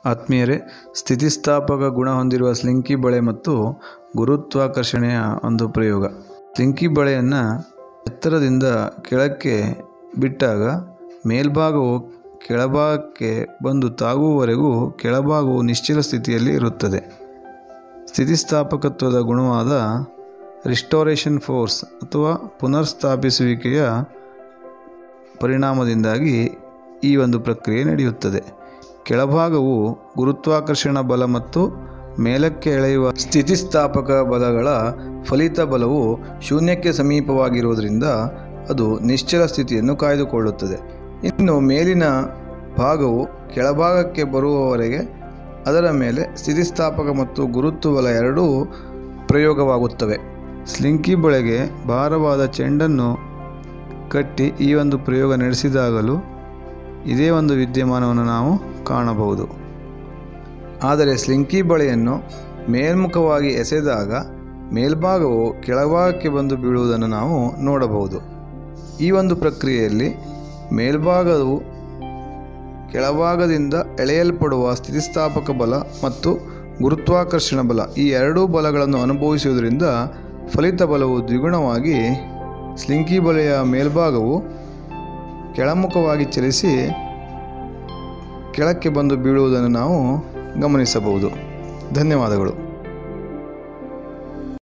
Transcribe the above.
ಆತ್ಮೀಯರೇ ಸ್ಥಿತಿಸ್ಥಾಪಕ ಗುಣ ಹೊಂದಿರುವ ಸ್ಲಿಂಕಿ ಬಳೆ ಮತ್ತು ಗುರುತ್ವಾಕರ್ಷಣೆಯ ಒಂದು ಪ್ರಯೋಗ ಸ್ಲಿಂಕಿ ಬಳೆಯನ್ನು ಎತ್ತರದಿಂದ ಕೆಳಕ್ಕೆ ಬಿಟ್ಟಾಗ ಮೇಲ್ಭಾಗವು ಕೆಳಭಾಗಕ್ಕೆ ಬಂದು ತಾಗುವವರೆಗೂ ಕೆಳಭಾಗವು ನಿಶ್ಚಲ ಸ್ಥಿತಿಯಲ್ಲಿ ಇರುತ್ತದೆ ಸ್ಥಿತಿಸ್ಥಾಪಕತ್ವದ ಗುಣವಾದ ರಿಸ್ಟೋರೇಷನ್ ಫೋರ್ಸ್ ಅಥವಾ ಪುನರ್ಸ್ಥಾಪಿಸುವಿಕೆಯ ಪರಿಣಾಮದಿಂದಾಗಿ ಈ ಒಂದು ಪ್ರಕ್ರಿಯೆ ನಡೆಯುತ್ತದೆ ಕೆಳಭಾಗವು ಗುರುತ್ವಾಕರ್ಷಣ ಬಲ ಮತ್ತು ಮೇಲಕ್ಕೆ ಎಳೆಯುವ ಸ್ಥಿತಿಸ್ಥಾಪಕ ಬಲಗಳ ಫಲಿತ ಬಲವು ಶೂನ್ಯಕ್ಕೆ ಸಮೀಪವಾಗಿರುವುದರಿಂದ ಅದು ನಿಶ್ಚಲ ಸ್ಥಿತಿಯನ್ನು ಕಾಯ್ದುಕೊಳ್ಳುತ್ತದೆ ಇನ್ನು ಮೇಲಿನ ಭಾಗವು ಕೆಳಭಾಗಕ್ಕೆ ಬರುವವರೆಗೆ ಅದರ ಮೇಲೆ ಸ್ಥಿತಿಸ್ಥಾಪಕ ಮತ್ತು ಗುರುತ್ವ ಬಲ ಎರಡೂ ಪ್ರಯೋಗವಾಗುತ್ತವೆ ಸ್ಲಿಂಕಿ ಬಳೆಗೆ ಭಾರವಾದ ಚೆಂಡನ್ನು ಕಟ್ಟಿ ಈ ಒಂದು ಪ್ರಯೋಗ ನಡೆಸಿದಾಗಲೂ ಇದೇ ಒಂದು ವಿದ್ಯಮಾನವನ್ನು ನಾವು ಕಾಣಬಹುದು ಆದರೆ ಸ್ಲಿಂಕಿ ಬಳೆಯನ್ನು ಮೇಲ್ಮುಖವಾಗಿ ಎಸೆದಾಗ ಮೇಲ್ಭಾಗವು ಕೆಳಭಾಗಕ್ಕೆ ಬಂದು ಬೀಳುವುದನ್ನು ನಾವು ನೋಡಬಹುದು ಈ ಒಂದು ಪ್ರಕ್ರಿಯೆಯಲ್ಲಿ ಮೇಲ್ಭಾಗವು ಕೆಳಭಾಗದಿಂದ ಎಳೆಯಲ್ಪಡುವ ಸ್ಥಿತಿಸ್ಥಾಪಕ ಬಲ ಮತ್ತು ಗುರುತ್ವಾಕರ್ಷಣ ಬಲ ಈ ಎರಡೂ ಬಲಗಳನ್ನು ಅನುಭವಿಸುವುದರಿಂದ ಫಲಿತ ಬಲವು ದ್ವಿಗುಣವಾಗಿ ಸ್ಲಿಂಕಿ ಬಲೆಯ ಮೇಲ್ಭಾಗವು ಕೆಳಮುಖವಾಗಿ ಚಲಿಸಿ ಕೆಳಕ್ಕೆ ಬಂದು ಬೀಳುವುದನ್ನು ನಾವು ಗಮನಿಸಬಹುದು ಧನ್ಯವಾದಗಳು